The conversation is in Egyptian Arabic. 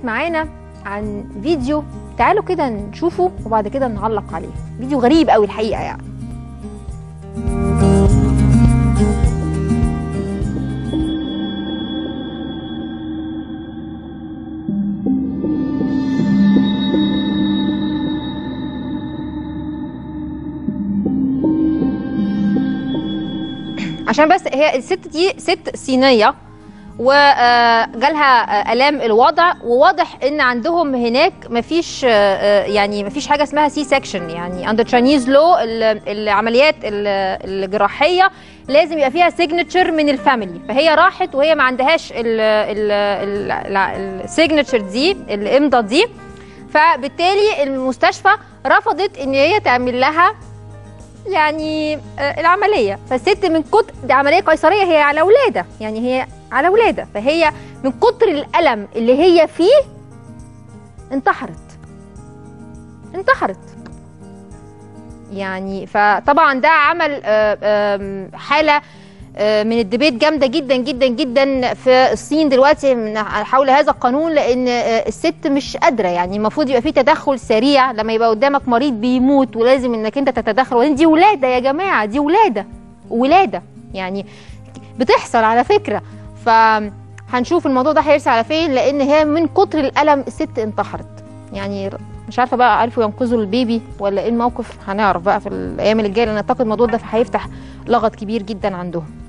بعتت معانا عن فيديو تعالوا كده نشوفه وبعد كده نعلق عليه فيديو غريب قوي الحقيقه يعني عشان بس هي الست دي ست صينيه وجالها الام الوضع وواضح ان عندهم هناك مفيش آه، يعني مفيش حاجه اسمها سي سكشن يعني عند تشاينيز لو العمليات ال- الجراحيه لازم يبقى فيها سيجنتشر من الفاميلي فهي راحت وهي ما عندهاش السيجنتشر دي الامضه دي فبالتالي المستشفى رفضت ان هي تعمل لها يعني آه، العمليه فالست من كتر دي عمليه قيصريه هي على ولاده يعني هي على ولاده فهي من كتر الالم اللي هي فيه انتحرت انتحرت يعني فطبعا ده عمل آه، آم، حاله آه، من الديبيت جامده جدا جدا جدا في الصين دلوقتي من حول هذا القانون لان آه، الست مش قادره يعني المفروض يبقى في تدخل سريع لما يبقى قدامك مريض بيموت ولازم انك انت تتدخل وبعدين دي ولاده يا جماعه دي ولاده ولاده يعني بتحصل على فكره فهنشوف الموضوع ده هيرسى على فين لان هي من كتر الالم الست انتحرت يعني مش عارفه بقى عرفوا ينقذوا البيبي ولا ايه الموقف هنعرف بقى في الايام اللي جايه لان اعتقد الموضوع ده هيفتح لغط كبير جدا عندهم